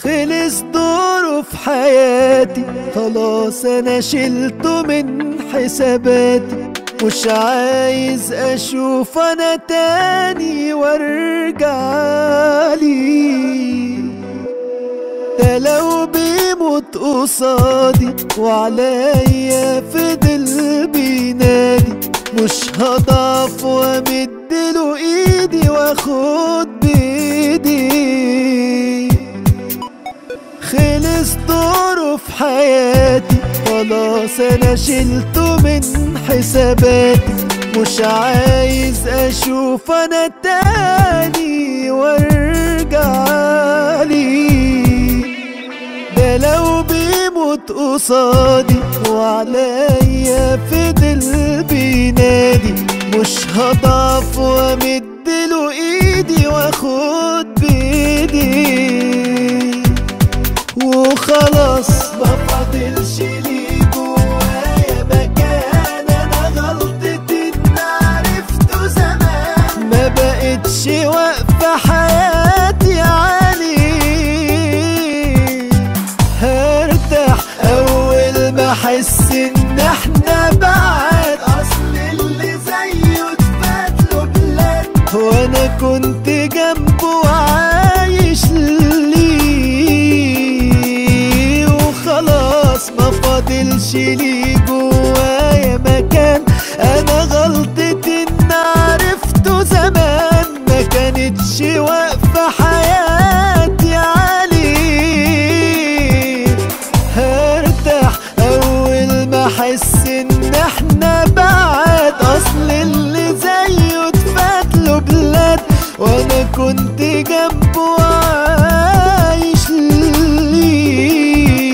خلص دوره في حياتي خلاص انا شلته من حساباتي مش عايز اشوف انا تاني وارجع لي ده لو بيموت قصادي وعليا فضل بينادي مش هضعف وامدله ايدي واخد بايدي خلص دوره في حياتي خلاص انا شلته من حساباتي مش عايز اشوف انا تاني وارجع لي ده لو بيموت قصادي وعليا فضل بينادي مش هضعف وامدله ايدي واخد بايدي وخلاص ما فاضلش لي جوايا مكان انا غلطتي ان عرفته زمان ما بقتش واقفه حياتي عليه هرتاح اول ما احس ان احنا بعاد اصل اللي زيه اتفات له بلاد وانا كنت جنبه وعايش ليه وخلاص ما فاضلش لي جوايا مكان انا غلطتي ان عرفته زمان ما كانتش واقفه حياتي عليه هرتاح اول ما احس ان احنا بعاد اصل اللي زيه اتفات له بلاد وانا كنت جنبه وعايش ليه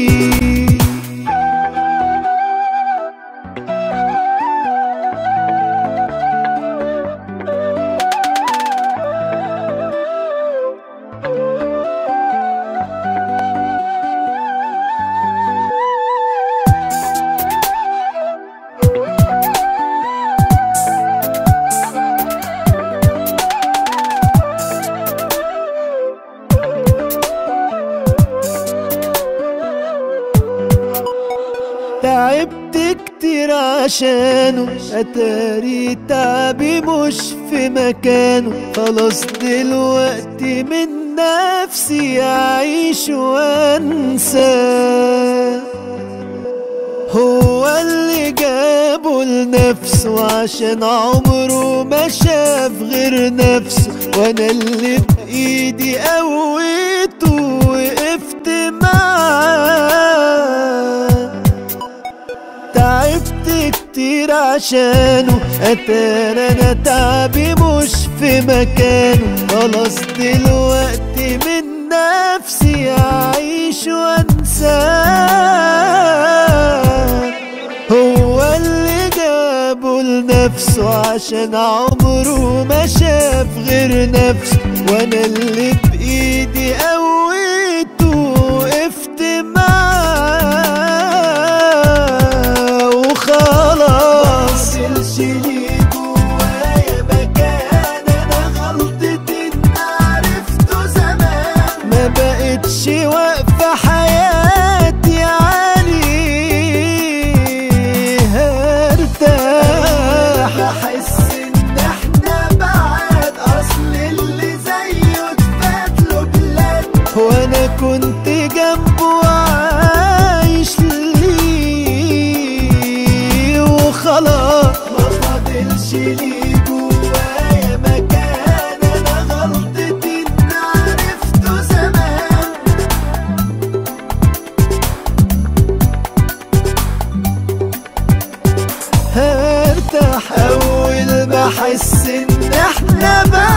تعبت كتير عشانه اتاري تعبي مش في مكانه خلاص دلوقتي من نفسي اعيش وانساه هو اللي جابه لنفسه عشان عمره ما شاف غير نفسه وانا اللي بايدي قويته وقفت معاه تعبت كتير عشانه اتارى انا تعبي مش في مكانه خلاص دلوقتي من نفسي اعيش وانساه هو اللي جابه لنفسه عشان عمره ما شاف غير نفسه وانا اللي بايدي قويته وقفت معاه وخلاص مفضلش لي جوايا مكان انا غلطتي ان عرفته زمان ما بقتش واقفه حياتي عليه هرتاح احس ان احنا بعاد اصل اللي زيه اتفات له بلاد وانا كنت جنبه وعايش ليه وخلاص ما فاضلش لي جوايا مكان انا غلطتي ان عرفته زمان هرتاح اول ما احس ان احنا بعاد